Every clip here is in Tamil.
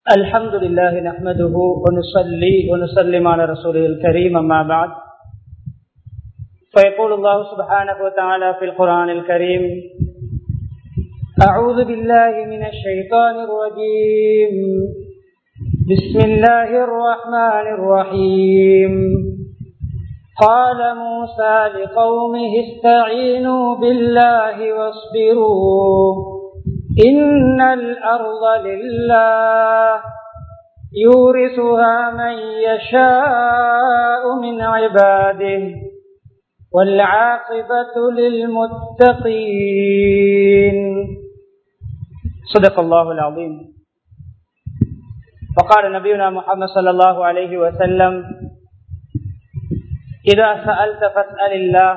الحمد لله نحمده ونصلي ونسلم على رسوله الكريم أما بعد فيقول الله سبحانه وتعالى في القرآن الكريم أعوذ بالله من الشيطان الرجيم بسم الله الرحمن الرحيم قال موسى لقومه استعينوا بالله واصبروا إن الأرض لله يورثها من يشاء من عباده والعاقبة للمتقين صدق الله العظيم وقال نبينا محمد صلى الله عليه وسلم إذا سألت فاسأل الله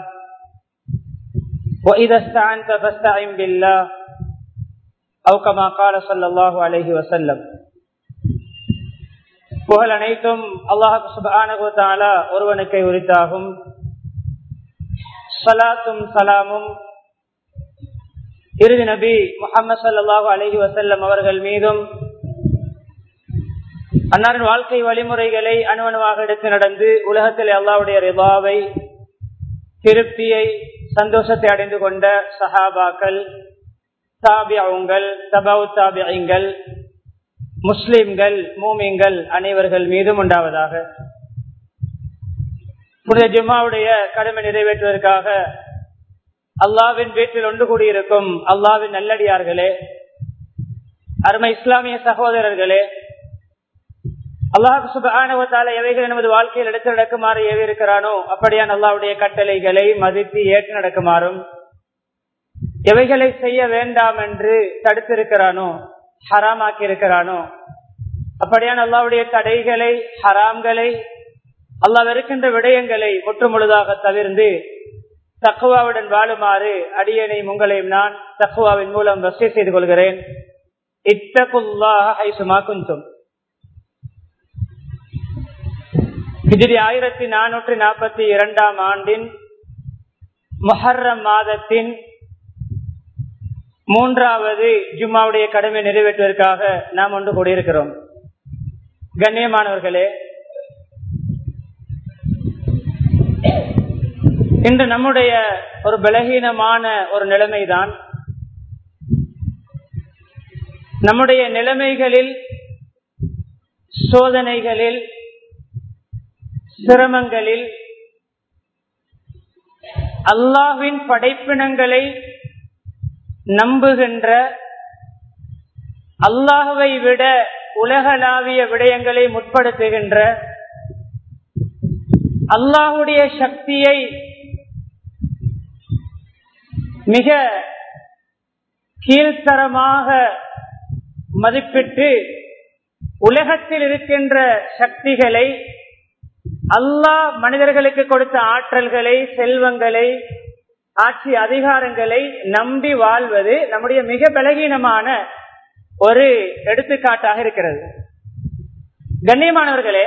وإذا استعنت فاستعن بالله أو كما قال صلى الله عليه وسلم புகழ் அனைத்தும் அல்லாஹு சுபானகு தாலா ஒருவனுக்கை உரித்தாகும் சலாத்தும் சலாமும் இறுதி நபி முகமது சல்லாஹூ அலஹி வசல்லம் அவர்கள் மீதும் அன்னாரின் வாழ்க்கை வழிமுறைகளை அணுவணுவாக எடுத்து நடந்து உலகத்தில் அல்லாவுடைய ரிபாவை திருப்தியை சந்தோஷத்தை அடைந்து கொண்ட சஹாபாக்கள் தாபியங்கள் தபவு தாபியங்கள் முஸ்லிம்கள் மூமிங்கள் அனைவர்கள் மீதும் உண்டாவதாக புனித ஜும்மாவுடைய கடமை நிறைவேற்றுவதற்காக அல்லாவின் வீட்டில் ஒன்று கூடியிருக்கும் அல்லாவின் நல்லடியார்களே அருமை இஸ்லாமிய சகோதரர்களே அல்லாஹு சுபானவத்தால எவைகள் நமது வாழ்க்கையில் எடுத்து நடக்குமாறு ஏவிருக்கிறானோ அப்படியான் அல்லாவுடைய கட்டளைகளை மதித்து ஏற்று நடக்குமாறும் எவைகளை செய்ய வேண்டாம் என்று தடுத்திருக்கிறானோ ஹராமாக்கி இருக்கிறானோ அப்படியான் அல்லாவுடைய தடைகளை ஹராம்களை அல்லாஹ் இருக்கின்ற விடயங்களை முற்றுமுழுதாக தவிர்ந்து தக்குவாவுடன் வாழுமாறு அடியனையும் உங்களையும் நான் தக்குவாவின் மூலம் வசதி செய்து கொள்கிறேன் இத்தகுல்லாஹுமா குந்தும் ஹிஜிரி ஆயிரத்தி நானூற்றி நாற்பத்தி இரண்டாம் ஆண்டின் மொஹர்ரம் மாதத்தின் மூன்றாவது ஜும்மாவுடைய கடமை நிறைவேற்றுவதற்காக நாம் ஒன்று கூடியிருக்கிறோம் கண்ணியமானவர்களே இன்று நம்முடைய ஒரு பலகீனமான ஒரு நிலைமைதான் நம்முடைய நிலைமைகளில் சோதனைகளில் சிரமங்களில் அல்லாவின் படைப்பினங்களை நம்புகின்ற அல்லாஹுவை விட உலகளாவிய விடயங்களை முற்படுத்துகின்ற அல்லாஹுடைய சக்தியை மிக கீழ்த்தரமாக மதிப்பிட்டு உலகத்தில் இருக்கின்ற சக்திகளை அல்லாஹ் மனிதர்களுக்கு கொடுத்த ஆற்றல்களை செல்வங்களை ஆட்சி அதிகாரங்களை நம்பி வாழ்வது நம்முடைய மிக பலகீனமான ஒரு எடுத்துக்காட்டாக இருக்கிறது கண்ணியமானவர்களே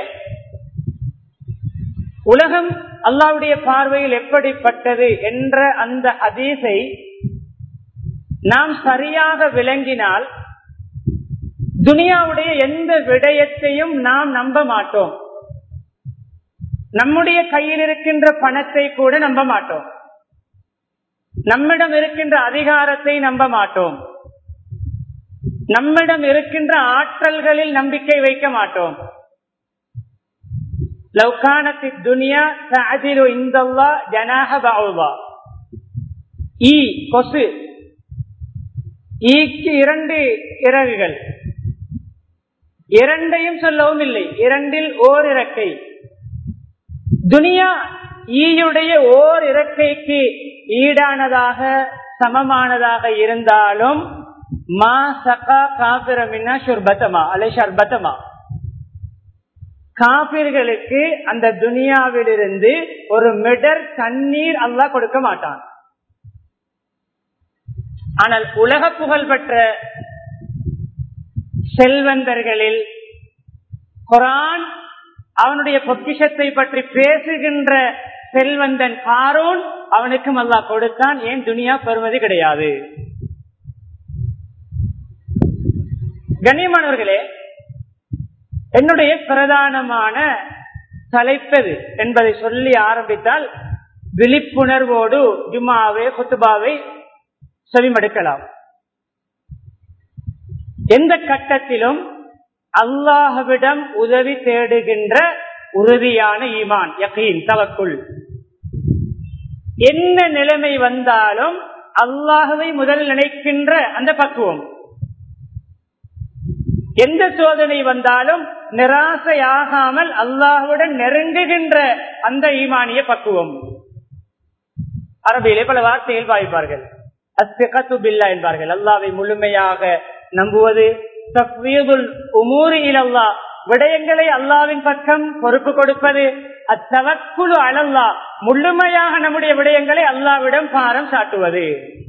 உலகம் அல்லாவுடைய பார்வையில் எப்படிப்பட்டது என்ற அந்த ஹதீஸை நாம் சரியாக விளங்கினால் துனியாவுடைய எந்த விடயத்தையும் நாம் நம்ப மாட்டோம் நம்முடைய கையில் இருக்கின்ற பணத்தை கூட நம்ப மாட்டோம் நம்மிடம் இருக்கின்ற அதிகாரத்தை நம்ப மாட்டோம் நம்மிடம் இருக்கின்ற ஆற்றல்களில் நம்பிக்கை வைக்க மாட்டோம் லவ்கானத்தி துனியா சாதிரு இந்தல்லா ஜனாக பாவா ஈ கொசு ஈக்கு இரண்டு இறகுகள் இரண்டையும் சொல்லவும் இல்லை இரண்டில் ஓர் இறக்கை துனியா ஈயுடைய ஓர் இறக்கைக்கு ஈடானதாக சமமானதாக இருந்தாலும் மா சகா காபிரமின்னா ஷுர்பத்தமா அலை ஷர்பத்தமா காபிர்களுக்கு அந்த துனியாவிலிருந்து ஒரு மிடர் தண்ணீர் அல்லாஹ் கொடுக்க மாட்டான் ஆனால் உலக புகழ் பெற்ற செல்வந்தர்களில் குரான் அவனுடைய பொக்கிஷத்தை பற்றி பேசுகின்ற செல்வந்தன் காரோன் அவனுக்கும் அல்லாஹ் கொடுத்தான் ஏன் துனியா பெறுவது கிடையாது கண்ணியமானவர்களே என்னுடைய பிரதானமான தலைப்பது என்பதை சொல்லி ஆரம்பித்தால் விழிப்புணர்வோடு ஜும்மாவை குத்துபாவை செவிமடுக்கலாம் எந்த கட்டத்திலும் அல்லாஹவிடம் உதவி தேடுகின்ற உறுதியான ஈமான் யகீன் தவக்குள் என்ன நிலைமை வந்தாலும் அல்லாஹுவை முதல் நினைக்கின்ற அந்த பக்குவம் எந்த சோதனை வந்தாலும் நிராசையாகாமல் அல்லாஹுடன் நெருங்குகின்ற அந்த ஈமானிய பக்குவம் அரபியிலே பல வார்த்தைகள் பாவிப்பார்கள் அஸ்திகத்து பில்லா என்பார்கள் அல்லாவை முழுமையாக நம்புவது தஃவீதுல் உமூரி இலல்லா விடயங்களை அல்லாவின் பக்கம் பொறுப்பு கொடுப்பது அத்தவக்குழு அலல்லா முழுமையாக நம்முடைய விடயங்களை அல்லாவிடம் பாரம் சாட்டுவது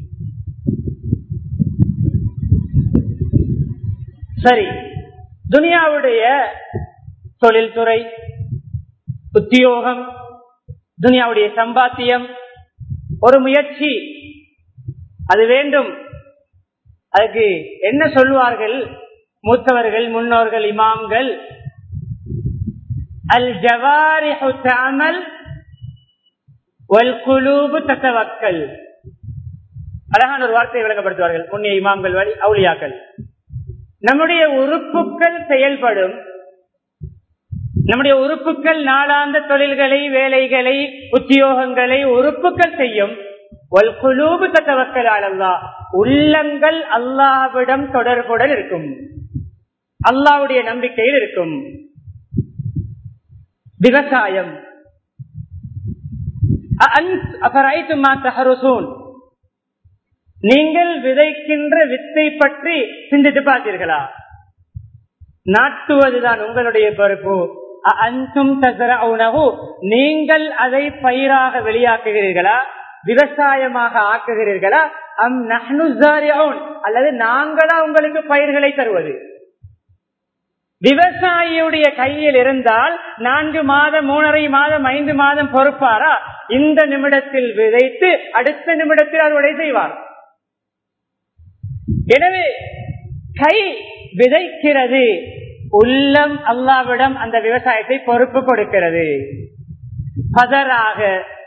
சரி துனியாவுடைய தொழில்துறை உத்தியோகம் துனியாவுடைய சம்பாத்தியம் ஒரு முயற்சி அது வேண்டும் அதுக்கு என்ன சொல்லுவார்கள் மூத்தவர்கள் முன்னோர்கள் இமாம்கள் அல் ஜவாரி தாமல் தத்தவக்கல் அழகான ஒரு வார்த்தையை விளக்கப்படுத்துவார்கள் முன்னிய இமாம்கள் வழி அவுளியாக்கள் நம்முடைய உறுப்புகள் செயல்படும் நம்முடைய உறுப்புகள் நாளாந்த தொழில்களை வேலைகளை உத்தியோகங்களை உறுப்புகள் செய்யும் குலூபு தத்தவக்கல் அல்லா உள்ளங்கள் அல்லாவிடம் தொடர்புடன் இருக்கும் அல்லாவுடைய நம்பிக்கையில் இருக்கும் விவசாயம் நீங்கள் விதைக்கின்ற வித்தை பற்றி சிந்தித்து பார்த்தீர்களா நாட்டுவதுதான் உங்களுடைய பொறுப்பு அன்சும் தசர உணவு நீங்கள் அதை பயிராக வெளியாக்குகிறீர்களா விவசாயமாக ஆக்குகிறீர்களா அம் நஹ்னுசாரியோன் அல்லது நாங்களா உங்களுக்கு பயிர்களை தருவது விவசாயியுடைய கையில் இருந்தால் நான்கு மாதம் மூணரை மாதம் ஐந்து மாதம் பொறுப்பாரா இந்த நிமிடத்தில் விதைத்து அடுத்த நிமிடத்தில் அறுவடை செய்வார் எனவே கை விதைக்கிறது உள்ளம் அல்லாவிடம் அந்த விவசாயத்தை பொறுப்பு கொடுக்கிறது பதராக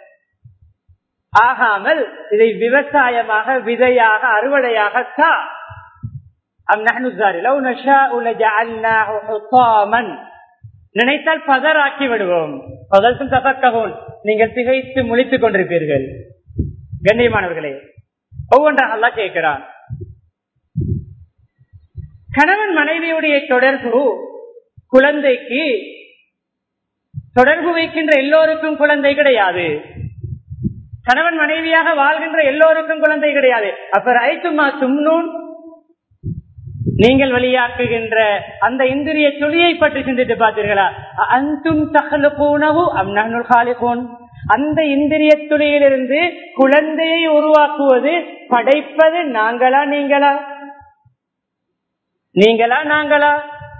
ஆகாமல் இதை விவசாயமாக விதையாக அறுவடையாக தா நினைத்தால் பதராக்கி விடுவோம் பதற்கும் தப்பக்கவும் நீங்கள் திகைத்து முழித்துக் கொண்டிருப்பீர்கள் கண்ணியமானவர்களே ஒவ்வொன்றாக அல்லா கேட்கிறான் கணவன் மனைவியுடைய தொடர்பு குழந்தைக்கு தொடர்பு வைக்கின்ற எல்லோருக்கும் குழந்தை கிடையாது கணவன் மனைவியாக வாழ்கின்ற எல்லோருக்கும் குழந்தை கிடையாது அப்ப ரைத்துமா தும்னூன் நீங்கள் வெளியாக்குகின்ற அந்த இந்திரிய துளியை பற்றி சிந்தித்து பார்த்தீர்களா அந்தும் தகலுகூனவு அம்னு காலிகூன் அந்த இந்திரிய துளியிலிருந்து குழந்தையை உருவாக்குவது படைப்பது நாங்களா நீங்களா நீங்களா நாங்களா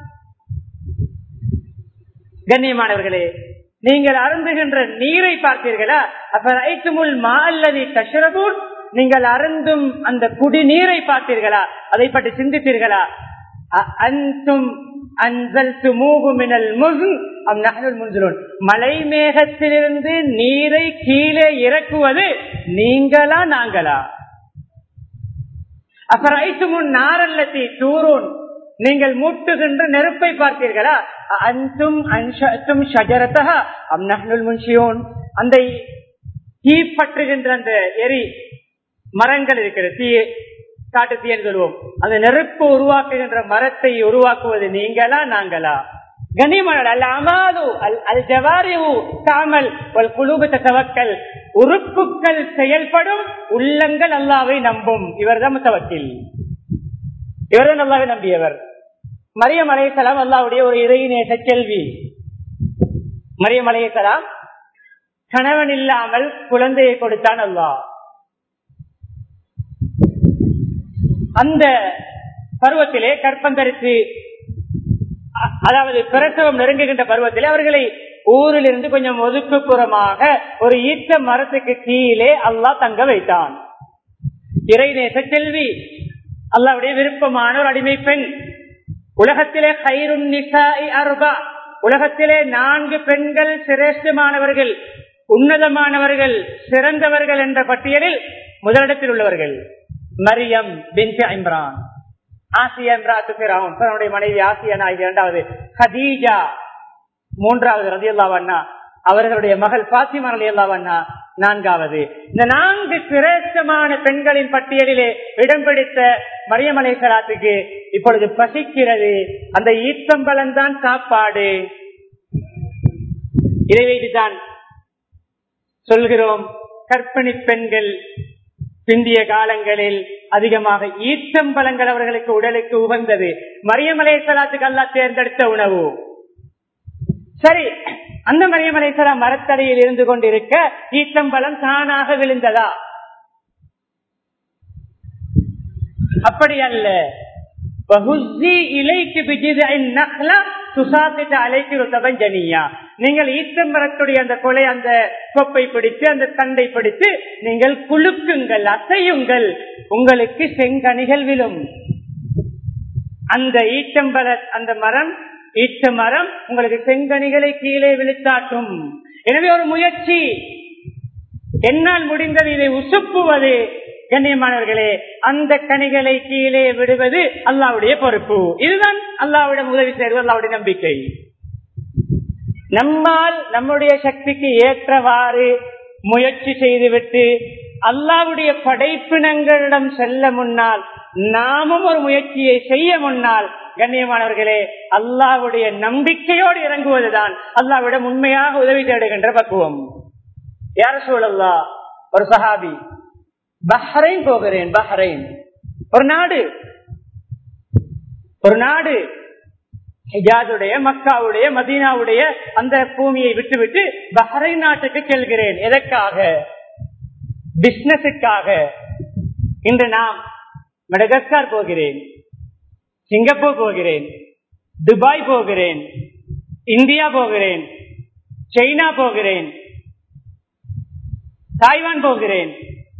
கண்ணியமானவர்களே நீங்கள் அருந்துகின்ற நீரை பார்த்தீர்களா அப்ப ரைத்துமுல் மா அல்லது கஷரபூன் நீங்கள் அருந்தும் அந்த குடிநீரை பார்த்தீர்களா அதை பற்றி சிந்தித்தீர்களா அன்சும் மலை மேகத்திலிருந்து நீரை கீழே இறக்குவது நீங்களா நாங்களா அப்புறம் முன் நாரல்லத்தி தூரோன் நீங்கள் மூட்டுகின்ற நெருப்பை பார்த்தீர்களா அன்சும் அன்சும் ஷஜரத்தகா அம் நஹ்னுல் முன்ஷியோன் அந்த தீ பற்றுகின்ற அந்த எரி மரங்கள் இருக்கிறது தீ காட்டு தீன்னு சொல்லுவோம் அந்த நெருப்பு உருவாக்குகின்ற மரத்தை உருவாக்குவது நீங்களா நாங்களா கனிமணல் அல்ல அமாது அல் ஜவாரிவு தாமல் குழுபு தவக்கல் உறுப்புகள் செயல்படும் உள்ளங்கள் அல்லாவை நம்பும் இவர் தான் முத்தவக்கில் இவரும் அல்லாவை நம்பியவர் மரியம் அலையலாம் அல்லாவுடைய ஒரு இறைநேச செல்வி மரியம் அலையலாம் கணவன் இல்லாமல் குழந்தையை கொடுத்தான் அல்லா அந்த பருவத்திலே கற்பந்தரித்து அதாவது பிரசவம் நெருங்குகின்ற பருவத்திலே அவர்களை ஊரில் இருந்து கொஞ்சம் ஒதுக்குப்புறமாக ஒரு ஈட்ட மரத்துக்கு கீழே அல்லாஹ் தங்க வைத்தான் இறைநேச செல்வி அல்லாவுடைய விருப்பமான ஒரு அடிமை பெண் உலகத்திலே ஹைருன் நிசாஇ அர்பா உலகத்திலே நான்கு பெண்கள் சிரேஷ்டமானவர்கள் உன்னதமானவர்கள் சிறந்தவர்கள் என்ற பட்டியலில் முதலிடத்தில் உள்ளவர்கள் மரியம் பின் இம்ரான் ஆசியா இம்ராத்து பிரான் தன்னுடைய மனைவி ஆசியா நாயகி இரண்டாவது ஹதீஜா மூன்றாவது ரதியுல்லாவண்ணா அவர்களுடைய மகள் பாத்திமா ரலியல்லாவண்ணா நான்காவது இந்த நான்கு சிரேஷ்டமான பெண்களின் பட்டியலிலே இடம் பிடித்த மரியமலை சலாத்துக்கு இப்பொழுது பசிக்கிறது அந்த ஈத்தம்பலம் தான் சாப்பாடு இதை வைத்துதான் சொல்கிறோம் கற்பிணி பெண்கள் பிந்திய காலங்களில் அதிகமாக ஈத்தம்பலங்கள் அவர்களுக்கு உடலுக்கு உகந்தது மரியமலை சலாத்துக்கு அல்லா தேர்ந்தெடுத்த உணவு சரி அந்த மரியமலைசலா மரத்தடியில் இருந்து கொண்டிருக்க ஈத்தம்பலம் தானாக விழுந்ததா அப்படி அல்ல நீங்கள் ஈத்தம்பரத்துடைய அந்த கொலை அந்த கொப்பை பிடித்து அந்த தண்டை பிடித்து நீங்கள் குலுக்குங்கள் அசையுங்கள் உங்களுக்கு செங்கனிகள் விழும் அந்த ஈத்தம்பர அந்த மரம் ஈட்ட மரம் உங்களுக்கு செங்கனிகளை கீழே விழுத்தாட்டும் எனவே ஒரு முயற்சி என்னால் முடிந்தது இதை உசுப்புவது கண்ணியமானவர்களே அந்த கனிகளை கீழே விடுவது அல்லாவுடைய பொறுப்பு இதுதான் அல்லாவிடம் உதவி செய்வது அல்லாவுடைய நம்பிக்கை நம்மால் நம்முடைய சக்திக்கு ஏற்றவாறு முயற்சி செய்துவிட்டு அல்லாவுடைய படைப்பினங்களிடம் செல்ல முன்னால் நாமும் ஒரு முயற்சியை செய்ய முன்னால் கண்ணியமானவர்களே அல்லாவுடைய நம்பிக்கையோடு இறங்குவதுதான் அல்லாவிடம் உண்மையாக உதவி தேடுகின்ற பக்குவம் யார சூழல்லா ஒரு சஹாபி பஹ்ரைன் போகிறேன் பஹ்ரைன் ஒரு நாடு ஒரு நாடு ஹிஜாதுடைய மக்காவுடைய மதீனாவுடைய அந்த பூமியை விட்டுவிட்டு பஹ்ரைன் நாட்டுக்கு செல்கிறேன் எதற்காக பிசினஸுக்காக இன்று நாம் மெடகஸ்கார் போகிறேன் சிங்கப்பூர் போகிறேன் துபாய் போகிறேன் இந்தியா போகிறேன் சைனா போகிறேன் தாய்வான் போகிறேன்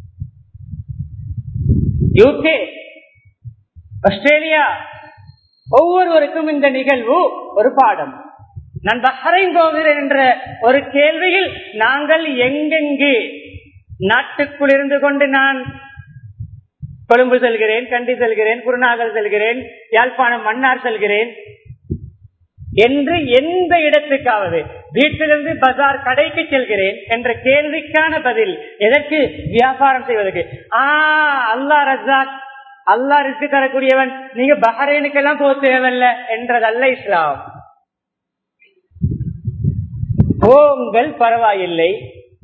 யூகே ஆஸ்திரேலியா ஒவ்வொருவருக்கும் இந்த நிகழ்வு ஒரு பாடம் நான் பஹ்ரைன் போகிறேன் என்ற ஒரு கேள்வியில் நாங்கள் எங்கெங்கு நாட்டுக்குள் இருந்து கொண்டு நான் கொழும்பு செல்கிறேன் கண்டி செல்கிறேன் குருநாகல் செல்கிறேன் யாழ்ப்பாணம் மன்னார் செல்கிறேன் என்று எந்த இடத்துக்காவது வீட்டிலிருந்து பஜார் கடைக்கு செல்கிறேன் என்ற கேள்விக்கான பதில் எதற்கு வியாபாரம் செய்வதற்கு ஆ அல்லா ரஜாக் அல்லா ரிஸ்க் தரக்கூடியவன் நீங்க பஹ்ரைனுக்கெல்லாம் போக தேவையில்ல என்றதல்ல இஸ்லாம் போங்கள் பரவாயில்லை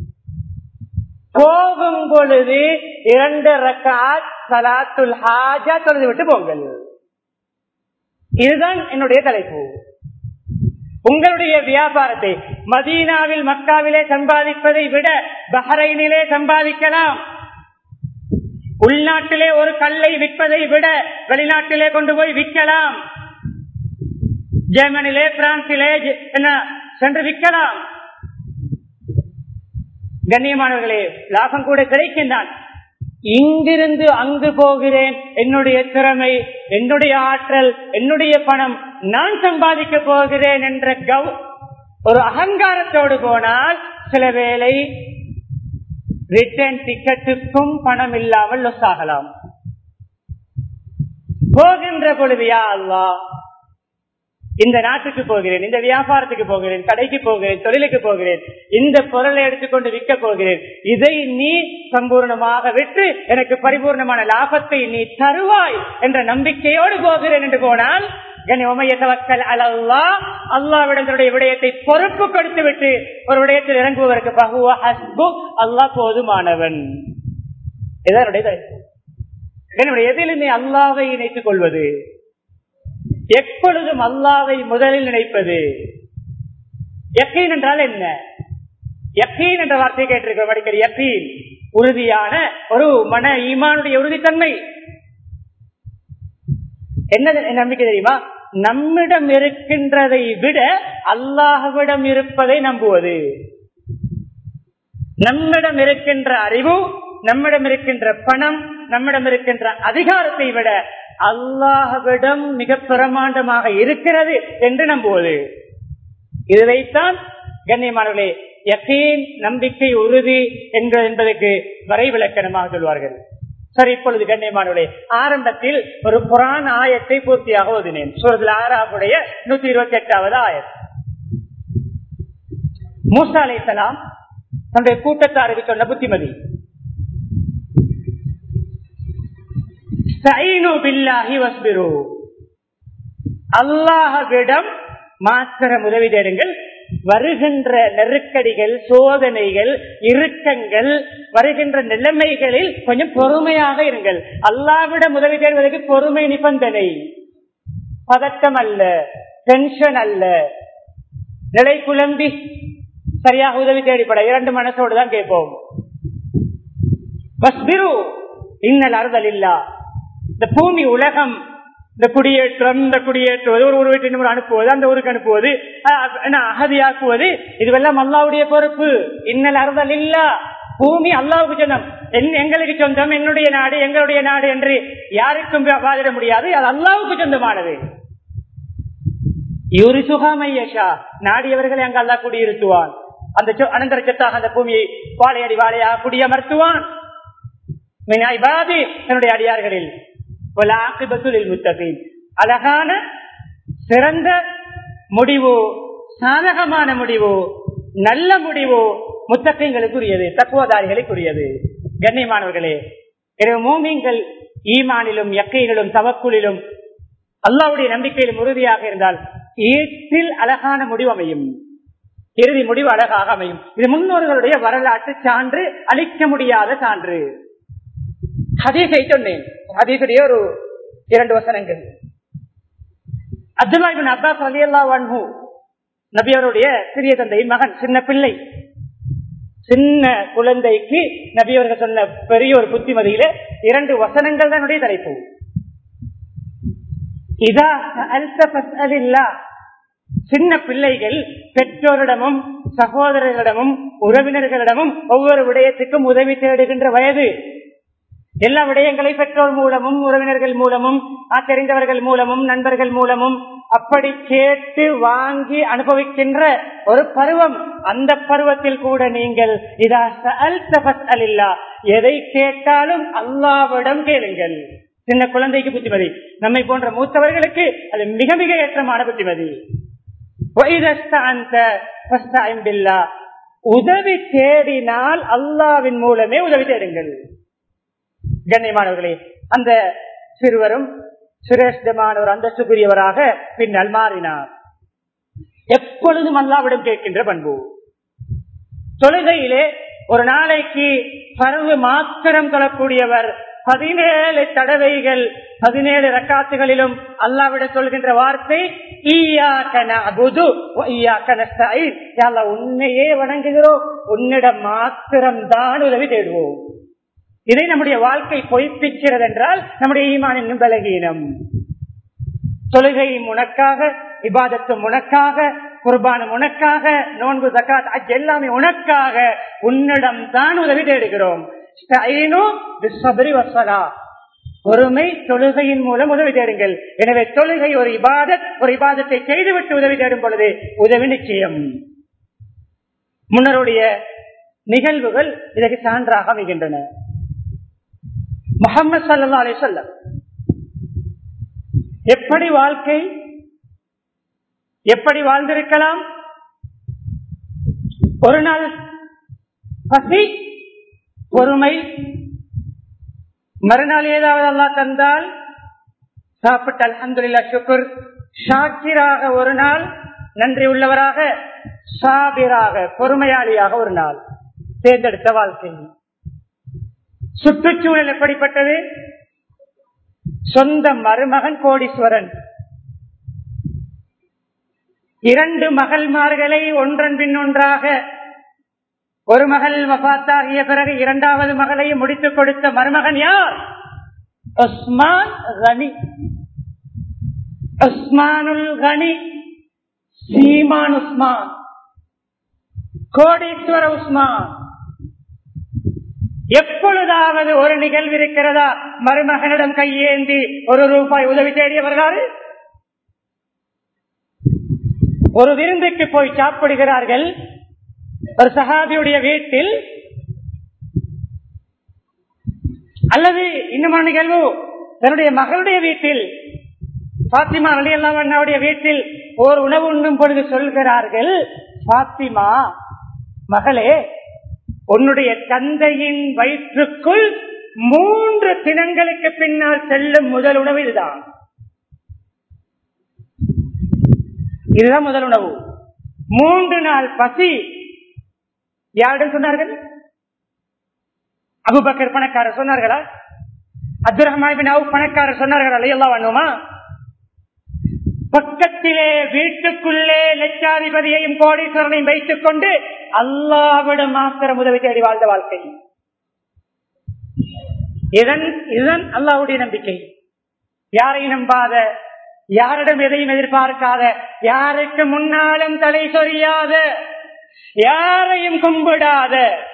போகும் பொழுது இரண்டு ரக்காத் சலாத்துல் ஹாஜா தொழுது விட்டு போங்கள் இதுதான் என்னுடைய தலைப்பு உங்களுடைய வியாபாரத்தை மதீனாவில் மக்காவிலே சம்பாதிப்பதை விட பஹ்ரைனிலே சம்பாதிக்கலாம் உள்நாட்டிலே ஒரு கல்லை விற்பதை விட வெளிநாட்டிலே கொண்டு போய் விற்கலாம் ஜெர்மனிலே பிரான்சிலே என்ன சென்று விற்கலாம் கண்ணியமானவர்களே லாபம் கூட கிடைக்கின்றான் இங்கிருந்து அங்கு போகிறேன் என்னுடைய திறமை என்னுடைய ஆற்றல் என்னுடைய பணம் நான் சம்பாதிக்க போகிறேன் என்ற கவ் ஒரு அகங்காரத்தோடு போனால் சில வேளை ரிட்டர்ன் டிக்கெட்டுக்கும் பணம் இல்லாமல் லொஸ் ஆகலாம் போகின்ற பொழுது யா அல்லா இந்த நாட்டுக்கு போகிறேன் இந்த வியாபாரத்துக்கு போகிறேன் கடைக்கு போகிறேன் தொழிலுக்கு போகிறேன் இந்த பொருளை எடுத்துக்கொண்டு விற்க போகிறேன் இதை நீ சம்பூர்ணமாக விற்று எனக்கு பரிபூர்ணமான லாபத்தை நீ தருவாய் என்ற நம்பிக்கையோடு போகிறேன் என்று போனால் அல்லாவிடங்களுடைய விடயத்தை பொறுப்பு கொடுத்து விட்டு ஒரு விடயத்தில் இறங்குவதற்கு பகுவா ஹஸ்பு அல்லாஹ் போதுமானவன் என்னுடைய எதிலுமே அல்லாவை இணைத்துக் கொள்வது எப்பொழுதும் அல்லாவை முதலில் நினைப்பது யக்கீன் என்றால் என்ன யக்கீன் என்ற வார்த்தையை கேட்டிருக்கிறோம் அடிக்கடி யக்கீன் உறுதியான ஒரு மன ஈமானுடைய உறுதித்தன்மை என்ன நம்பிக்கை தெரியுமா நம்மிடம் இருக்கின்றதை விட அல்லாஹ்விடம் இருப்பதை நம்புவது நம்மிடம் இருக்கின்ற அறிவு நம்மிடம் இருக்கின்ற பணம் நம்மிடம் இருக்கின்ற அதிகாரத்தை விட அல்லாஹ்விடம் மிக பிரமாண்டமாக இருக்கிறது என்று நம்புவது இதைத்தான் கண்ணியமானவர்களே யக்கீன் நம்பிக்கை உறுதி என்கிற என்பதற்கு வரைவிலக்கணமாக சொல்வார்கள் சரி இப்பொழுது கண்ணியமானவர்களே ஆரம்பத்தில் ஒரு புராண ஆயத்தை பூர்த்தியாக ஓதினேன் சூரத்தில் ஆறாவுடைய நூத்தி இருபத்தி எட்டாவது ஆயத் மூசா அலைசலாம் தன்னுடைய கூட்டத்தாருக்கு சொன்ன புத்திமதி அல்லாஹவிடம் மாத்திரம் உதவி தேடுங்கள் வருகின்ற நெருக்கடிகள் சோதனைகள் இறுக்கங்கள் வருகின்ற நிலைமைகளில் கொஞ்சம் பொறுமையாக இருங்கள் அல்லாவிடம் உதவி தேடுவதற்கு பொறுமை நிபந்தனை பதட்டம் அல்ல டென்ஷன் அல்ல நிலை குழம்பி சரியாக உதவி தேடிப்பட இரண்டு மனசோடு தான் கேட்போம் பஸ்பிரு இன்னல் அறுதல் இல்லா இந்த பூமி உலகம் இந்த குடியேற்றம் இந்த குடியேற்றுவது ஒரு ஒரு வீட்டின் அனுப்புவது அந்த ஊருக்கு அனுப்புவது அகதியாக்குவது இதுவெல்லாம் அல்லாவுடைய பொறுப்பு இன்னல் அறுதல் இல்லா பூமி அல்லாவுக்கு சொந்தம் எங்களுக்கு சொந்தம் என்னுடைய நாடு எங்களுடைய நாடு என்று யாருக்கும் வாதிட முடியாது அது அல்லாவுக்கு சொந்தமானது இவரு சுகாமையஷா நாடியவர்களை அங்கு அல்லா குடியிருத்துவான் அந்த அனந்தர சொத்தாக அந்த பூமியை வாழையடி வாழையாக குடியமர்த்துவான் என்னுடைய அடியார்களில் அழகான சிறந்த முடிவு சாதகமான முடிவு நல்ல முடிவு முத்தகைங்களுக்குரியது தக்குவதாரிகளுக்குரியது கண்ணியமானவர்களே எனவே மூமிங்கள் ஈமானிலும் எக்கைகளிலும் தவக்குளிலும் அல்லாவுடைய நம்பிக்கையிலும் உறுதியாக இருந்தால் ஈட்டில் அழகான முடிவு அமையும் இறுதி முடிவு அழகாக அமையும் இது முன்னோர்களுடைய வரலாற்று சான்று அளிக்க முடியாத சான்று ஹதீஸை சொன்னேன் ஹதீசுடைய ஒரு இரண்டு வசனங்கள் அப்துல்லாஹிபின் அப்பாஸ் அலி அல்லா வன்ஹூ நபி அவருடைய சிறிய தந்தையின் மகன் சின்ன பிள்ளை சின்ன குழந்தைக்கு நபி அவர்கள் சொன்ன பெரிய ஒரு புத்திமதியில இரண்டு வசனங்கள் தான் தலைப்பு இதா அல்தா சின்ன பிள்ளைகள் பெற்றோரிடமும் சகோதரர்களிடமும் உறவினர்களிடமும் ஒவ்வொரு விடயத்துக்கும் உதவி தேடுகின்ற வயது எல்லா விடயங்களை பெற்றோர் மூலமும் உறவினர்கள் மூலமும் தெரிந்தவர்கள் மூலமும் நண்பர்கள் மூலமும் அப்படி கேட்டு வாங்கி அனுபவிக்கின்ற ஒரு பருவம் அந்த பருவத்தில் கூட நீங்கள் இதா அல்லா எதை கேட்டாலும் அல்லாவிடம் கேளுங்கள் சின்ன குழந்தைக்கு புத்திமதி நம்மை போன்ற மூத்தவர்களுக்கு அது மிக மிக ஏற்றமான புத்திமதி உதவி தேடினால் அல்லாவின் மூலமே உதவி தேடுங்கள் கண்ணியமானவர்களே அந்த சிறுவரும் சிரேஷ்டமானவர் அந்தஸ்துக்குரியவராக பின்னால் மாறினார் எப்பொழுதும் அல்லாவிடம் கேட்கின்ற பண்பு தொழுகையிலே ஒரு நாளைக்கு பருவு மாத்திரம் தொழக்கூடியவர் பதினேழு தடவைகள் பதினேழு ரக்காத்துகளிலும் அல்லாவிட சொல்கின்ற வார்த்தை உன்னையே வணங்குகிறோம் உன்னிடம் மாத்திரம் தான் உதவி தேடுவோம் இதை நம்முடைய வாழ்க்கை பொய்ப்பிக்கிறது என்றால் நம்முடைய ஈமானின் பலகீனம் தொழுகை உனக்காக இபாதத்தும் உனக்காக குர்பானும் உனக்காக நோன்பு தக்காத் அஜ் எல்லாமே உனக்காக உன்னிடம் தான் உதவி தேடுகிறோம் பொறுமை தொழுகையின் மூலம் உதவி தேடுங்கள் எனவே தொழுகை ஒரு இபாதத் ஒரு இபாதத்தை செய்துவிட்டு உதவி தேடும் பொழுது உதவி நிச்சயம் முன்னருடைய நிகழ்வுகள் இதற்கு சான்றாக அமைகின்றன முகமது சல்லா அலி சொல்லம் எப்படி வாழ்க்கை எப்படி வாழ்ந்திருக்கலாம் ஒரு நாள் பசி பொறுமை மறுநாள் ஏதாவது அல்லா தந்தால் சாப்பிட்டு அலமதுல்லா சுக்குர் ஷாக்கிராக ஒரு நாள் நன்றி உள்ளவராக சாபிராக பொறுமையாளியாக ஒரு நாள் தேர்ந்தெடுத்த வாழ்க்கை சுற்றுச்சூழல் எப்படிப்பட்டது சொந்த மருமகன் கோடீஸ்வரன் இரண்டு மகள்மார்களை ஒன்றன் பின் ஒன்றாக ஒரு மகள் வபாத்தாகிய பிறகு இரண்டாவது மகளையும் முடித்துக் கொடுத்த மருமகன் யார் உஸ்மான் கனி உஸ்மானுல் கனி சீமான் உஸ்மான் கோடீஸ்வர உஸ்மான் எப்பொழுதாவது ஒரு நிகழ்வு இருக்கிறதா மருமகனிடம் கையேந்தி ஒரு ரூபாய் உதவி தேடிய வரலாறு ஒரு விருந்துக்கு போய் சாப்பிடுகிறார்கள் ஒரு சகாபியுடைய வீட்டில் அல்லது இன்னும் நிகழ்வு தன்னுடைய மகளுடைய வீட்டில் பாத்திமா அலி அல்லாவுடைய வீட்டில் ஓர் உணவு உண்ணும் பொழுது சொல்கிறார்கள் பாத்திமா மகளே உன்னுடைய தந்தையின் வயிற்றுக்குள் மூன்று தினங்களுக்கு பின்னால் செல்லும் முதல் உணவு இதுதான் இதுதான் முதல் உணவு மூன்று நாள் பசி யாரிடம் சொன்னார்கள் அபுபக்கர் பணக்காரர் சொன்னார்களா அப்துல் ரஹ்மான் பணக்காரர் சொன்னார்கள் அலையல்லா வேணுமா பக்கத்திலே வீட்டுக்குள்ளே லட்சாதிபதியையும் கோடீஸ்வரனையும் வைத்துக் கொண்டு அல்லாவிடம் மாத்திரம் உதவி தேடி வாழ்ந்த வாழ்க்கை இதன் இதன் அல்லாவுடைய நம்பிக்கை யாரையும் நம்பாத யாரிடம் எதையும் எதிர்பார்க்காத யாருக்கு முன்னாலும் தலை சொரியாத யாரையும் கும்பிடாத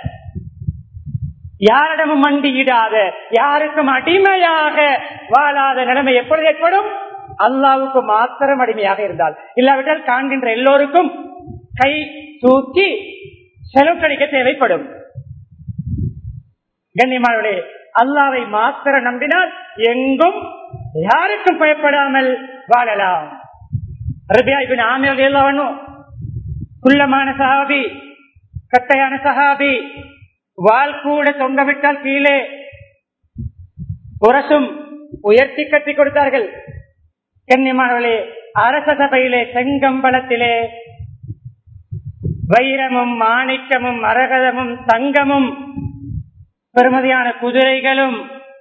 யாரிடமும் மண்டியிடாத யாருக்கும் அடிமையாக வாழாத நிலைமை எப்பொழுது ஏற்படும் அல்லாவுக்கு மாத்திரம் அடிமையாக இருந்தால் இல்லாவிட்டால் காண்கின்ற எல்லோருக்கும் கை தூக்கி செலவுக்கடிக்க தேவைப்படும் கண்ணியமானவர்களே அல்லாவை மாத்திர நம்பினால் எங்கும் யாருக்கும் பயப்படாமல் வாழலாம் ரபியாய்பின் ஆமியர் எல்லாவனும் குள்ளமான சஹாபி கட்டையான சஹாபி வால் கூட தொங்கவிட்டால் கீழே உரசும் உயர்த்தி கட்டி கொடுத்தார்கள் கண்ணியமானவர்களே அரச சபையிலே செங்கம்பலத்திலே வைரமும் மாணிக்கமும் மரகதமும் தங்கமும் பெருமதியான குதிரைகளும்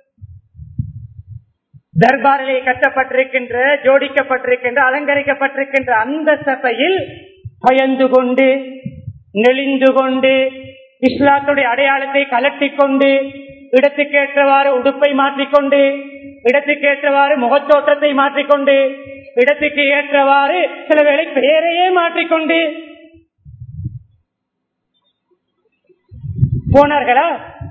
தர்பாரிலே கட்டப்பட்டிருக்கின்ற ஜோடிக்கப்பட்டிருக்கின்ற அலங்கரிக்கப்பட்டிருக்கின்ற அந்த சபையில் பயந்து கொண்டு நெளிந்து கொண்டு இஸ்லாத்துடைய அடையாளத்தை கலட்டிக் கொண்டு இடத்துக்கு ஏற்றவாறு உடுப்பை மாற்றிக்கொண்டு இடத்துக்கு ஏற்றவாறு முகத்தோட்டத்தை மாற்றிக்கொண்டு இடத்துக்கு ஏற்றவாறு சில வேளை பெயரையே மாற்றிக்கொண்டு போனார்களா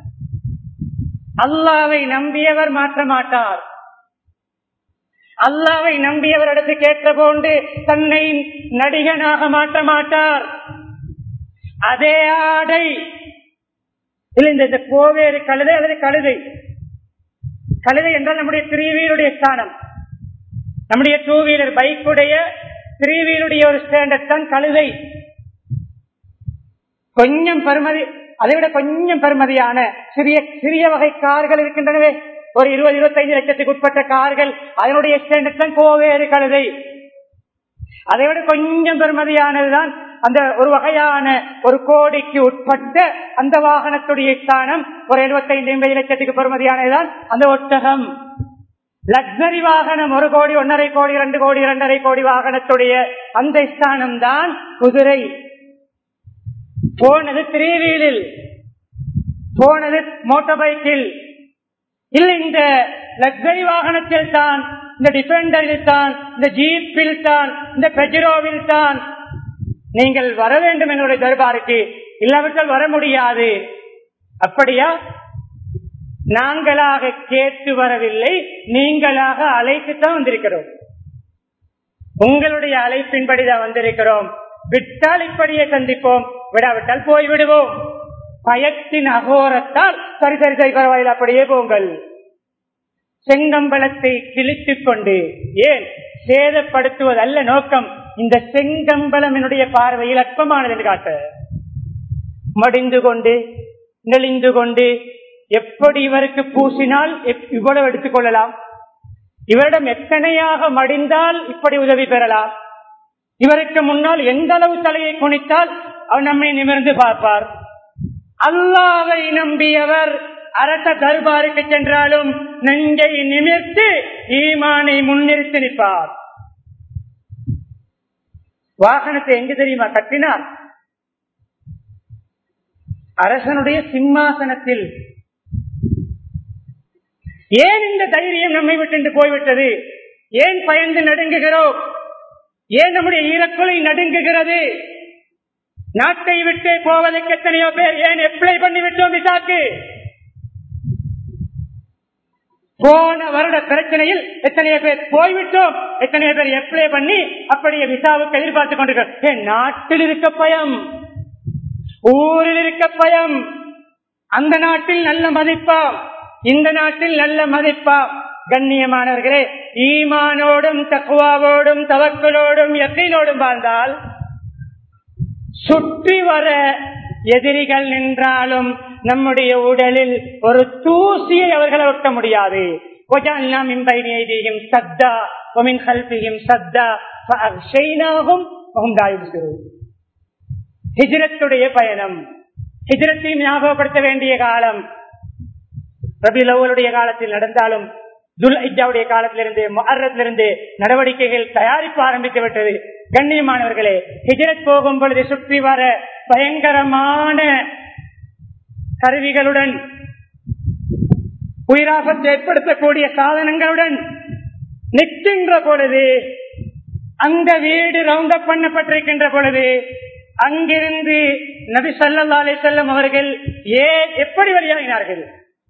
அல்லாவை நம்பியவர் மாற்ற மாட்டார் அல்லாவை நம்பியவர் இடத்து கேட்ட போண்டு தன்னை நடிகனாக மாற்ற மாட்டார் அதே ஆடை இல்லை இந்த கோவேறு கழுதை அல்லது கழுதை கழுதை என்றால் நம்முடைய த்ரீ வீலுடைய ஸ்தானம் நம்முடைய டூ வீலர் பைக்குடைய த்ரீ வீலுடைய ஒரு ஸ்டாண்டர்ட் தான் கழுதை கொஞ்சம் பருமதி அதை விட கொஞ்சம் பெருமதியான சிறிய சிறிய வகை கார்கள் இருக்கின்றனவே ஒரு இருபது இருபத்தைந்து லட்சத்துக்கு உட்பட்ட கார்கள் அதனுடைய ஸ்டாண்டர்ட் தான் கோவேறு கழுதை அதை விட கொஞ்சம் பெருமதியானதுதான் அந்த ஒரு வகையான ஒரு கோடிக்கு உட்பட்ட அந்த வாகனத்துடைய ஸ்தானம் ஒரு எழுபத்தைந்து ஐம்பது லட்சத்துக்கு பெருமதியானதுதான் அந்த ஒட்டகம் லக்ஸரி வாகனம் ஒரு கோடி ஒன்னரை கோடி இரண்டு கோடி இரண்டரை கோடி வாகனத்துடைய அந்த ஸ்தானம் தான் குதிரை போனது த்ரீ வீலில் போனது மோட்டார் பைக்கில் இல்லை இந்த லக்ஸரி வாகனத்தில் தான் இந்த டிஃபெண்டரில் தான் இந்த ஜீப்பில் தான் இந்த பெஜரோவில் தான் நீங்கள் வர வேண்டும் எங்களுடைய தர்பாருக்கு இல்லாவிட்டால் வர முடியாது அப்படியா நாங்களாக கேட்டு வரவில்லை நீங்களாக அழைத்துத்தான் வந்திருக்கிறோம் உங்களுடைய அழைப்பின்படிதான் வந்திருக்கிறோம் விட்டால் இப்படியே சந்திப்போம் விடாவிட்டால் போய்விடுவோம் பயத்தின் அகோரத்தால் சரி சரி சரி பரவாயில்லை அப்படியே போங்கள் செங்கம்பலத்தை கிழித்துக் கொண்டு ஏன் சேதப்படுத்துவது அல்ல நோக்கம் இந்த செங்கம்பலம் என்னுடைய பார்வையில் அற்பமானது என்று காட்ட மடிந்து கொண்டு நெளிந்து கொண்டு எப்படி இவருக்கு பூசினால் இவ்வளவு எடுத்துக் கொள்ளலாம் இவரிடம் எத்தனையாக மடிந்தால் இப்படி உதவி பெறலாம் இவருக்கு முன்னால் எந்த அளவு தலையை குனித்தால் அவர் நம்மை நிமிர்ந்து பார்ப்பார் அல்லாவை நம்பியவர் அரச தர்பாருக்கு சென்றாலும் நெஞ்சை நிமிர்த்து ஈமானை முன்னிறுத்தி நிற்பார் வாகனத்தை எங்கு தெரியுமா கட்டினார் அரசனுடைய சிம்மாசனத்தில் ஏன் இந்த தைரியம் நம்மை விட்டு போய்விட்டது ஏன் பயந்து நடுங்குகிறோம் ஏன் நம்முடைய ஈரக்குலை நடுங்குகிறது நாட்டை விட்டு போவதற்கு எத்தனையோ பேர் ஏன் எப்ளை பண்ணி விட்டோம் விசாக்கு போன வருட பிரச்சனையில் எத்தனையோ பேர் போய்விட்டோம் எத்தனையோ பேர் அப்ளை பண்ணி அப்படியே விசாவுக்கு எதிர்பார்த்து கொண்டிருக்கிறோம் நாட்டில் இருக்க பயம் ஊரில் இருக்க பயம் அந்த நாட்டில் நல்ல மதிப்பாம் இந்த நாட்டில் நல்ல மதிப்பாம் கண்ணியமானவர்களே ஈமானோடும் தக்குவாவோடும் தவக்களோடும் எத்தீனோடும் வாழ்ந்தால் சுற்றி வர எதிரிகள் நின்றாலும் நம்முடைய உடலில் ஒரு தூசியை அவர்களை ஒட்ட முடியாது சத்தா சத்தா ஹிஜ்ரத்துடைய பயணம் ஹிஜ்ரத்தையும் ஞாபகப்படுத்த வேண்டிய காலம் ரபி லவலுடைய காலத்தில் நடந்தாலும் துல் இஜாவுடைய காலத்திலிருந்து மரத்திலிருந்து நடவடிக்கைகள் தயாரிப்பு ஆரம்பித்து விட்டது கண்ணியமானவர்களே ஹிஜரத் போகும் பொழுது சுற்றி வர பயங்கரமான கருவிகளுடன் உயிராபத்தை ஏற்படுத்தக்கூடிய சாதனங்களுடன் நிற்கின்ற பொழுது அந்த வீடு ரவுண்ட் அப் பண்ணப்பட்டிருக்கின்ற பொழுது அங்கிருந்து நபி சல்லா அலி செல்லம் அவர்கள் ஏ எப்படி வெளியாகினார்கள்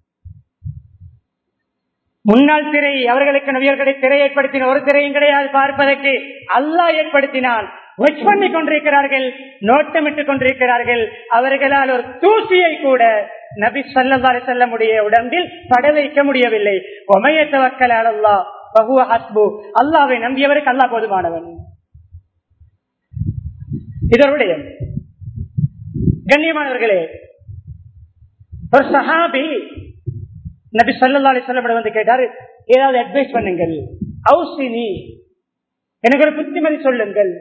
முன்னாள் திரை அவர்களுக்கு நபியர்களை திரை ஏற்படுத்தின ஒரு திரையும் கிடையாது பார்ப்பதற்கு அல்லாஹ் ஏற்படுத்தினான் வெச் பண்ணி கொண்டிருக்கிறார்கள் நோட்டமிட்டுக் கொண்டிருக்கிறார்கள் அவர்களால் ஒரு தூசியை கூட நபி சல்லல்லாறு செல்ல முடிய உடம்பில் பட வைக்க முடியவில்லை ஒமையத்தவக்கல் அல்லா பகுவ ஹஸ்பு அல்லாவை நம்பியவருக்கு அல்லா போதுமானவன் இதனுடைய கண்ணியமானவர்களே ஒரு சஹாபி நபி சொல்லா அலி சொல்ல வந்து கேட்டாரு ஏதாவது அட்வைஸ் பண்ணுங்கள் அவுசினி எனக்கு ஒரு புத்திமதி சொல்லுங்கள்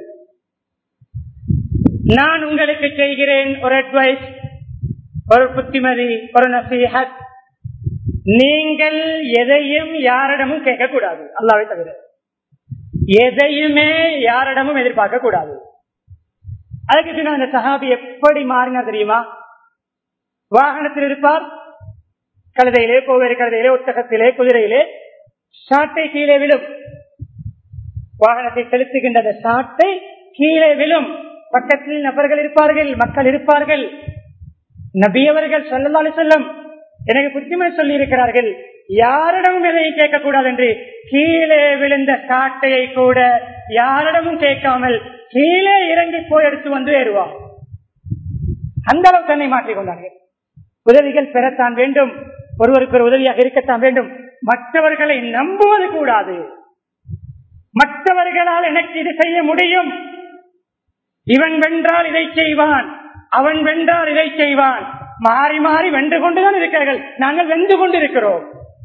நான் உங்களுக்கு செய்கிறேன் ஒரு அட்வைஸ் ஒரு புத்திமதி ஒரு நசீஹத் நீங்கள் எதையும் யாரிடமும் கேட்கக்கூடாது அல்லாவை தவிர எதையுமே யாரிடமும் எதிர்பார்க்க கூடாது அதுக்கு பின்ன அந்த சஹாபி எப்படி மாறினார் தெரியுமா வாகனத்தில் இருப்பார் கழுதையிலே கோவேறு கழுதையிலே ஒட்டகத்திலே குதிரையிலே சாட்டை கீழே விழும் வாகனத்தை செலுத்துகின்ற அந்த சாட்டை கீழே விழும் பக்கத்தில் நபர்கள் இருப்பார்கள் மக்கள் இருப்பார்கள் நபியவர்கள் சொல்லலாலு செல்லும் எனக்கு புத்திமதி சொல்லி இருக்கிறார்கள் யாரிடமும் எதையும் கேட்கக்கூடாது என்று கீழே விழுந்த சாட்டையை கூட யாரிடமும் கேட்காமல் கீழே இறங்கி போய் எடுத்து வந்து ஏறுவார் அந்த அளவு தன்னை மாற்றிக் கொண்டார்கள் உதவிகள் பெறத்தான் வேண்டும் ஒருவருக்கு ஒரு உதவியாக இருக்கத்தான் வேண்டும் மற்றவர்களை நம்புவது கூடாது மற்றவர்களால் எனக்கு இது செய்ய முடியும் இவன் வென்றால் இதை செய்வான் அவன் வென்றால் இதை செய்வான் மாறி மாறி வென்று கொண்டுதான் இருக்கிறார்கள் நாங்கள் வென்று கொண்டிருக்கிறோம்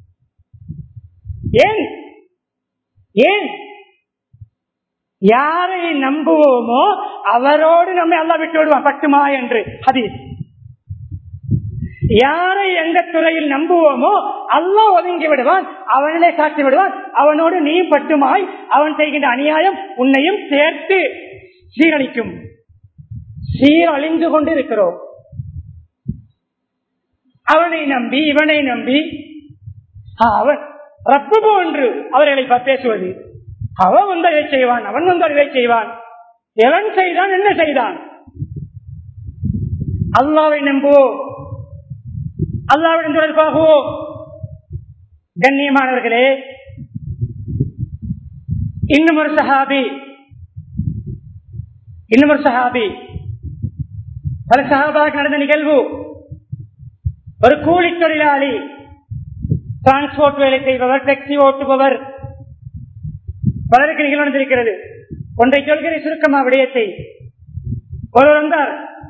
ஏன் ஏன் யாரை நம்புவோமோ அவரோடு நம்மை அல்லா விட்டு விடுவான் பட்டுமா என்று ஹதீஸ் யாரை எந்த துறையில் நம்புவோமோ அல்லா ஒதுங்கி விடுவான் அவனிலே சாட்சி விடுவான் அவனோடு நீ பட்டுமாய் அவன் செய்கின்ற அநியாயம் உன்னையும் சேர்த்து சீரழிக்கும் சீரழிந்து கொண்டு இருக்கிறோம் அவனை நம்பி இவனை நம்பி அவன் ரப்பு போன்று அவர்களை பேசுவது அவன் வந்தால் இதை செய்வான் அவன் வந்தால் இதை செய்வான் எவன் செய்தான் என்ன செய்தான் அல்லாவை நம்புவோம் அல்லாவிடம் தொடர்பாகுவோம் கண்ணியமானவர்களே இன்னும் ஒரு சஹாபி இன்னும் ஒரு சஹாபி பல சஹாபாக நடந்த நிகழ்வு ஒரு கூலி தொழிலாளி டிரான்ஸ்போர்ட் வேலை செய்பவர் டாக்ஸி ஓட்டுபவர் பலருக்கு நிகழ்வு நடந்திருக்கிறது ஒன்றை சொல்கிற சுருக்கமா விடயத்தை ஒருவர் வந்தார்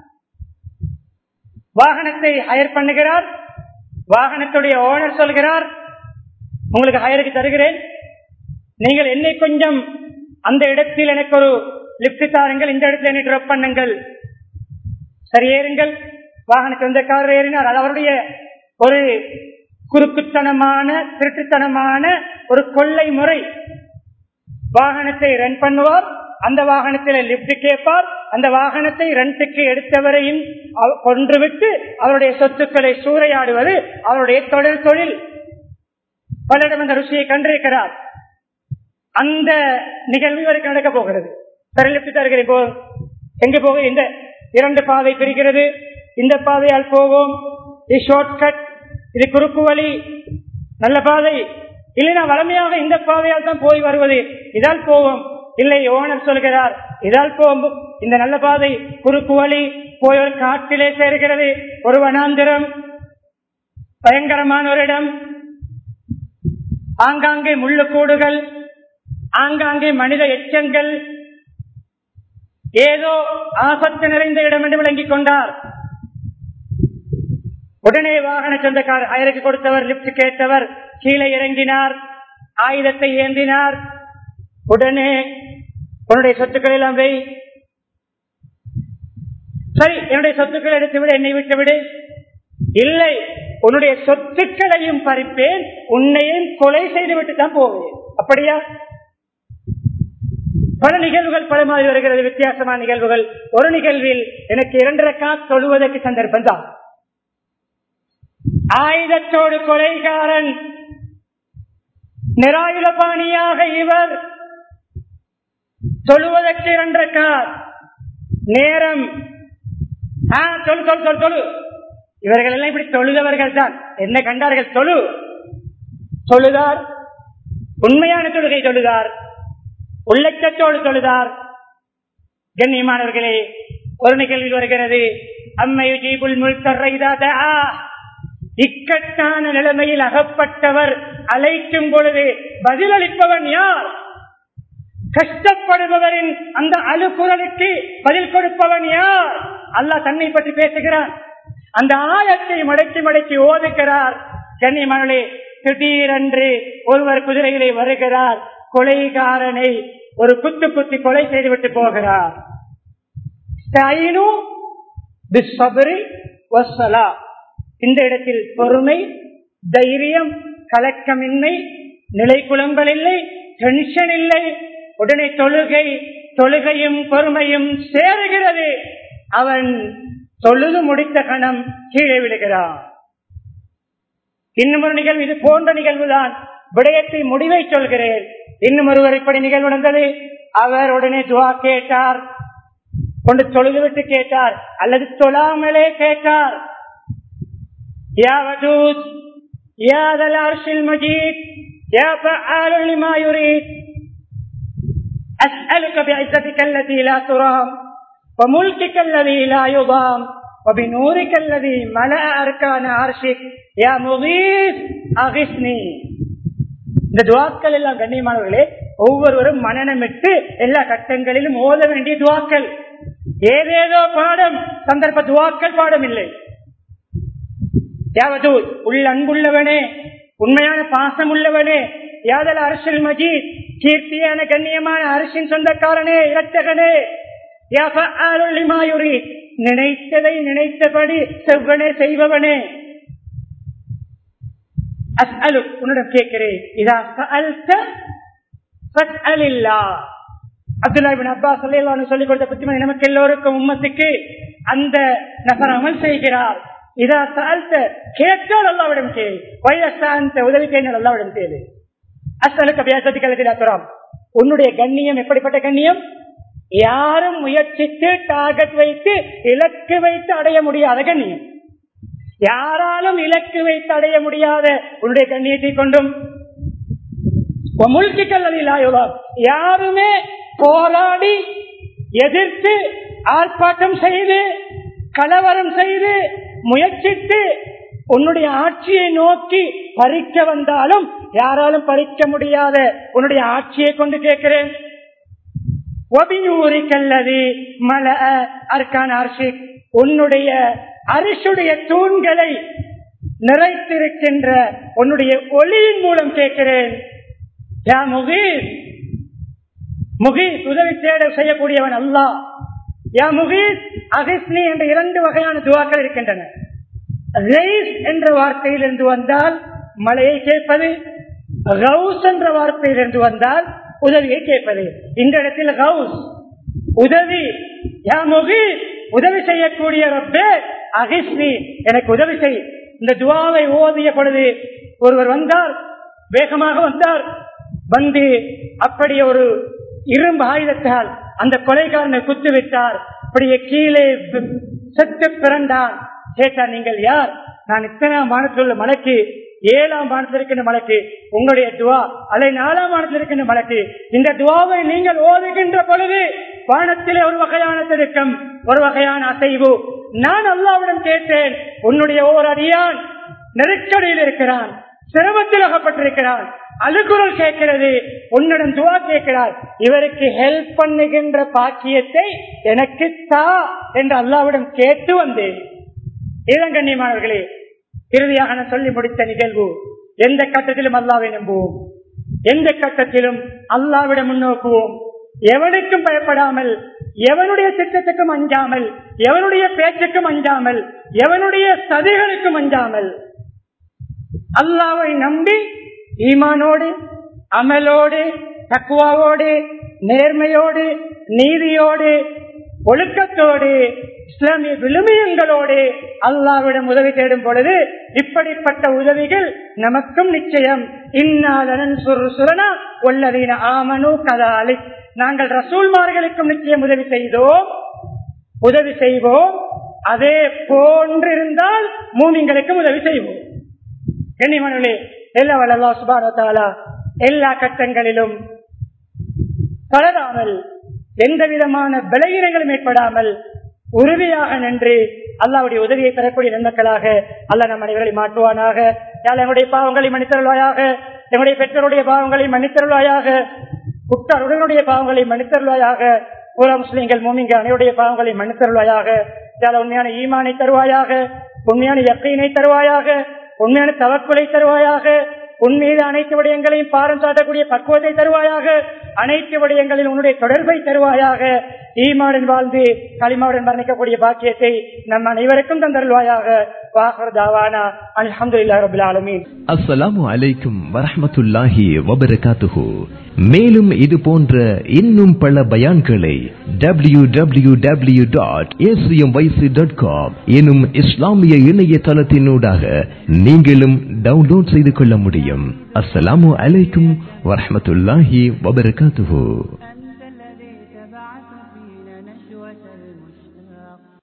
வாகனத்தை ஹயர் பண்ணுகிறார் வாகனத்துடைய ஓனர் சொல்கிறார் உங்களுக்கு ஹயருக்கு தருகிறேன் நீங்கள் என்னை கொஞ்சம் அந்த இடத்தில் எனக்கு ஒரு லிப்ட் தாருங்கள் இந்த இடத்துல என்னை ட்ராப் பண்ணுங்கள் சரி ஏறுங்கள் வாகனத்தை எந்த கார் ஏறினார் அது அவருடைய ஒரு குறுக்குத்தனமான திருட்டுத்தனமான ஒரு கொள்ளை முறை வாகனத்தை ரன் பண்ணுவார் அந்த வாகனத்தில் லிப்ட் கேட்பார் அந்த வாகனத்தை ரெண்டுக்கு எடுத்தவரையும் கொன்றுவிட்டு அவருடைய சொத்துக்களை சூறையாடுவது அவருடைய தொழில் தொழில் பலரிடம் அந்த ருசியை கண்டிருக்கிறார் அந்த நிகழ்வு இவருக்கு நடக்க போகிறது சரி லிப்ட் தருகிறேன் போ எங்க போக இந்த இரண்டு பாதை பிரிக்கிறது இந்த பாதையால் போவோம் இது ஷார்ட் கட் இது குறுக்கு வழி நல்ல பாதை இல்லைன்னா வளமையாக இந்த பாதையால் தான் போய் வருவது இதால் போவோம் இல்லை ஓனர் சொல்கிறார் இதால் போவோம் இந்த நல்ல பாதை குறுக்கு வழி போய் ஒரு காட்டிலே சேர்கிறது ஒரு வனாந்திரம் பயங்கரமான ஒரு இடம் ஆங்காங்கே முள்ளுக்கூடுகள் ஆங்காங்கே மனித எச்சங்கள் ஏதோ ஆபத்து நிறைந்த இடம் என்று விளங்கிக் கொண்டார் உடனே வாகன சொந்தக்காரர் அயருக்கு கொடுத்தவர் லிப்ட் கேட்டவர் கீழே இறங்கினார் ஆயுதத்தை ஏந்தினார் உடனே உன்னுடைய சொத்துக்களை எல்லாம் வை சரி என்னுடைய சொத்துக்களை எடுத்து விடு என்னை விட்டு விடு இல்லை உன்னுடைய சொத்துக்களையும் பறிப்பேன் உன்னையும் கொலை செய்துவிட்டு தான் போவேன் அப்படியா பல நிகழ்வுகள் பல மாதிரி வருகிறது வித்தியாசமான நிகழ்வுகள் ஒரு நிகழ்வில் எனக்கு இரண்டரை காசு தொழுவதற்கு சந்தர்ப்பம் தான் ஆயுதத்தோடு கொலைகாரன் நிராயுதபாணியாக இவர் தொழுவதற்கு இரண்டரை கார் நேரம் ஆ, தொழு தொழு தொழு தொழு இவர்கள் எல்லாம் இப்படி தொழுதவர்கள் தான் என்ன கண்டார்கள் தொழு தொழுதார் உண்மையான தொழுகை தொழுதார் உள்ளச்சத்தோடு தொழுதார் கண்ணியமானவர்களே ஒரு நிகழ்வில் வருகிறது அம்மை ஜீபுல் முல்கர்ரைதாதா இக்கட்டான நிலைமையில் அகப்பட்டவர் அழைக்கும் பொழுது பதிலளிப்பவன் யார் கஷ்டப்படுபவரின் அந்த அழுக்குறலுக்கு பதில் கொடுப்பவன் யார் அல்லாஹ் தன்னை பற்றி பேசுகிறான் அந்த ஆயத்தை மடக்கி மடக்கி ஓதுகிறார் கண்ணியமனே திடீரென்று ஒருவர் குதிரையிலே வருகிறார் கொலைகாரனை ஒரு குத்து குத்தி கொலை செய்துவிட்டு போகிறார் ஸ்டாயினு பிஸ்ஸப்ரி வஸ்ஸலா. இந்த இடத்தில் பொறுமை தைரியம் கலக்கமின்மை நிலை குழம்பல் இல்லை டென்ஷன் இல்லை உடனே தொழுகை தொழுகையும் பொறுமையும் சேருகிறது அவன் தொழுது முடித்த கணம் கீழே விடுகிறான் இன்னும் ஒரு நிகழ்வு இது போன்ற நிகழ்வுதான் விடயத்தை முடிவை சொல்கிறேன் இன்னும் ஒருவர் இப்படி நிகழ்வு நடந்தது அவர் உடனே துவா கேட்டார் கொண்டு தொழுது விட்டு கேட்டார் அல்லது தொழாமலே கேட்டார் يا ودود يا ذا العرش المجيد يا فعال لما يريد أسألك بعزتك التي لا ترام وملكك الذي لا يضام وبنورك الذي ملأ أركان عرشك يا مغيث أغثني இந்த துவாக்கள் எல்லாம் கண்ணியமானவர்களே ஒவ்வொருவரும் மனநமிட்டு எல்லா கட்டங்களிலும் ஓத வேண்டிய துவாக்கள் ஏதேதோ பாடம் சந்தர்ப்ப துவாக்கள் பாடம் இல்லை யாவது உள்ள அன்புள்ளவனே உண்மையான பாசம் உள்ளவனே யாதல் அரசியல் மஜீத் கீர்த்தியான கண்ணியமான அரசின் சொந்தக்காரனே இரட்டகனே யா ஃபஅாலுல் லிமா யுரீத். நினைத்ததை நினைத்தபடி செவ்வனே செய்பவனே அஸ்அலு உன்னிடம் கேட்கிறேன் இதா சஅல்த ஃபஸ்அலில்லா அப்துல்லா இப்னு அப்பாஸ் ரலியல்லாஹு அன்ஹு சொல்லிக் கொடுத்த புத்திமதி நமக்கு எல்லோருக்கும் உம்மத்துக்கு அந்த நபர் அமல் செய்கிறார் இதா சால்த்த கேட்டால் அல்லாவிடம் கேள் வயசாந்த உதவி கேட்டால் அல்லாவிடம் கேளு அசலுக்கு அபியாசத்து கலத்தில் உன்னுடைய கண்ணியம் எப்படிப்பட்ட கண்ணியம் யாரும் முயற்சித்து டார்கெட் வைத்து இலக்கு வைத்து அடைய முடியாத கண்ணியம் யாராலும் இலக்கு வைத்து அடைய முடியாத உன்னுடைய கண்ணியத்தை கொண்டும் முழுக்கிக்கல்ல யாருமே போராடி எதிர்த்து ஆர்ப்பாட்டம் செய்து கலவரம் செய்து முயற்சித்து உன்னுடைய ஆட்சியை நோக்கி பறிக்க வந்தாலும் யாராலும் பறிக்க முடியாத உன்னுடைய ஆட்சியை கொண்டு கேட்கிறேன் கல்லது மல அர்கான் அர்ஷிக் உன்னுடைய அரிசுடைய தூண்களை நிறைத்திருக்கின்ற உன்னுடைய ஒளியின் மூலம் கேட்கிறேன் யா முகீஸ் முகீஸ் உதவி தேட செய்யக்கூடியவன் அல்லாஹ் யா முகீஸ் அகிஸ்னி என்ற இரண்டு வகையான துவாக்கள் இருக்கின்றன ரெய்ஸ் என்ற வார்த்தையிலிருந்து வந்தால் மழையை கேட்பது கவுஸ் என்ற வார்த்தையிலிருந்து வந்தால் உதவியை கேட்பது இந்த இடத்தில் கவுஸ் உதவி யா முகீஸ் உதவி செய்யக்கூடிய ரப்பே அகிஸ்னி எனக்கு உதவி செய் இந்த துவாவை ஓதிய பொழுது ஒருவர் வந்தார் வேகமாக வந்தார் வந்து அப்படியே ஒரு இரும்பு ஆயுதத்தால் அந்த கொலைகாரனை குத்து விட்டார் அப்படியே கீழே செத்து பிறந்தான் கேட்டார் நீங்கள் யார் நான் இத்தனை மானத்தில் உள்ள மலைக்கு ஏழாம் வானத்தில் இருக்கின்ற மலக்கு உங்களுடைய துவா அல்லது நாலாம் வானத்தில் இருக்கின்ற மலக்கு இந்த துவாவை நீங்கள் ஓதுகின்ற பொழுது வானத்திலே ஒரு வகையான திருக்கம் ஒரு வகையான அசைவு நான் அல்லாவிடம் கேட்டேன் உன்னுடைய ஓர் அடியான் நெருக்கடியில் இருக்கிறான் சிரமத்தில் அகப்பட்டிருக்கிறான் அழுகுரல் கேட்கிறது உன்னிடம் துவா கேட்கிறார் இவருக்கு ஹெல்ப் பண்ணுகின்ற பாக்கியத்தை எனக்கு தா என்று அல்லாவிடம் கேட்டு வந்தேன் இளங்கண்ணியமானவர்களே இறுதியாக நான் சொல்லி முடித்த நிகழ்வு எந்த கட்டத்திலும் அல்லாவை நம்புவோம் எந்த கட்டத்திலும் அல்லாவிடம் முன்னோக்குவோம் எவனுக்கும் பயப்படாமல் எவனுடைய திட்டத்துக்கும் அஞ்சாமல் எவனுடைய பேச்சுக்கும் அஞ்சாமல் எவனுடைய சதிகளுக்கும் அஞ்சாமல் அல்லாவை நம்பி ஈமானோடு அமலோடு தக்குவாவோடு நேர்மையோடு நீதியோடு ஒழுக்கத்தோடு இஸ்லாமிய விழுமியங்களோடு அல்லாவிடம் உதவி தேடும் பொழுது இப்படிப்பட்ட உதவிகள் நமக்கும் நிச்சயம் இன்னாதனன் சுரணா உள்ளதீன ஆமனு கதாலி நாங்கள் ரசூல்மார்களுக்கும் நிச்சயம் உதவி செய்தோம் உதவி செய்வோம் அதே போன்றிருந்தால் மூமிங்களுக்கும் உதவி செய்வோம் கண்ணிமணி எல்லா வல்லா சுபானத்தாலா எல்லா கட்டங்களிலும் தளராமல் எந்த விதமான பலகீனங்களும் ஏற்படாமல் உறுதியாக நின்று அல்லாவுடைய உதவியை பெறக்கூடிய நன்மக்களாக அல்ல நம் அனைவரை மாற்றுவானாக யாழ் எங்களுடைய பாவங்களை மன்னித்தருள்வாயாக எங்களுடைய பெற்றோருடைய பாவங்களை மன்னித்தருள்வாயாக உற்றாருடனுடைய பாவங்களை மன்னித்தருள்வாயாக பூரா முஸ்லீம்கள் மூமிங்க அனைவருடைய பாவங்களை மன்னித்தருள்வாயாக யாழ் உண்மையான ஈமானை தருவாயாக உண்மையான யக்கீனை தருவாயாக உண்மையான தவக்குலை தருவாயாக உன்மீது அனைத்து விடயங்களையும் பாரம் சாட்டக்கூடிய பக்குவத்தை தருவாயாக அனைத்து விடயங்களில் உன்னுடைய தொடர்பை தருவாயாக ஈமாடன் வாழ்ந்து களிமாவுடன் மரணிக்கக்கூடிய பாக்கியத்தை நம் அனைவருக்கும் தந்தருள்வாயாக வாகர் தாவானா அல்ஹம்துலில்லாஹி ரபில் ஆலமீன் அஸ்ஸலாமு அலைக்கும் வரஹ்மத்துல்லாஹி வபரகாத்துஹு மேலும் இது போன்ற இன்னும் பல பயான்களை W W W dot dot com எனும் இஸ்லாமிய இணையதளத்தினூடாக நீங்களும் டவுன்லோட் செய்து கொள்ள முடியும் அஸ்ஸலாமு அலைக்கும் வரஹ்மத்துல்லாஹி வபரகாத்துஹு